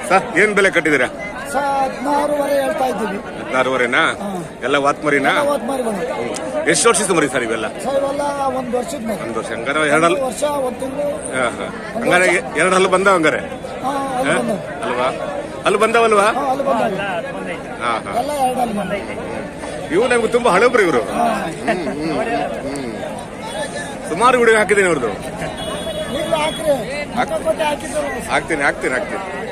sir ಏನ್ ಬೆಲೆ ಕಟ್ಟಿದ್ದೀರಾ ಸ ಹದಿನಾರೂವರೆ ಹೇಳ್ತಾ ಇದ್ದೀವಿ ಹದಿನಾರುವರೆನಾ ಎಲ್ಲ ವಾತ್ಮರಿನಾ ಮೂವತ್ತು ಮರಿ ಬಂದು ಎಷ್ಟು ವರ್ಷದ ಮರಿ ಸರ್ ಇವೆಲ್ಲ ಸರ್ ಇವೆಲ್ಲ ಒಂದು ವರ್ಷದ ಮರಿ ಒಂದು ವರ್ಷ ಹಂಗಾರೆ ಎರಡಲ್ಲ ಒಂದು ವರ್ಷ ಒಂದು ತಿಂಗಳು ಹಂಗಾರೆ ಎರಡು ಹಲ್ಲು ಬಂದಾವ ಹಂಗಾರೆ ಹಾಂ ಅಲ್ಲಿ ಬಂದವು ಅಲ್ವಾ ಅಲ್ಲಿ ಬಂದಾವಲ್ವಾ ಹಾಂ ಅಲ್ಲಿ ಬಂದವು ಹಾ ಹಾ ಎಲ್ಲ ಎರಡಲ್ಲಿ ಬಂದವು ಇವು ನಮ್ಗೆ ತುಂಬಾ ಹಳಬ್ರು ಇವರು ಸುಮಾರು ಗುಡಿ ಹಾಕಿದ್ದೀನಿ ಇವ್ರದ್ದು ಈಗಲೂ ಹಾಕ್ರಿ ಮಕ್ಕ ಕೊಟ್ಟು ಹಾಕಿದ್ರು ಹಾಕ್ತೀನಿ ಹಾಕ್ತೀನಿ ಹಾಕ್ತೀನಿ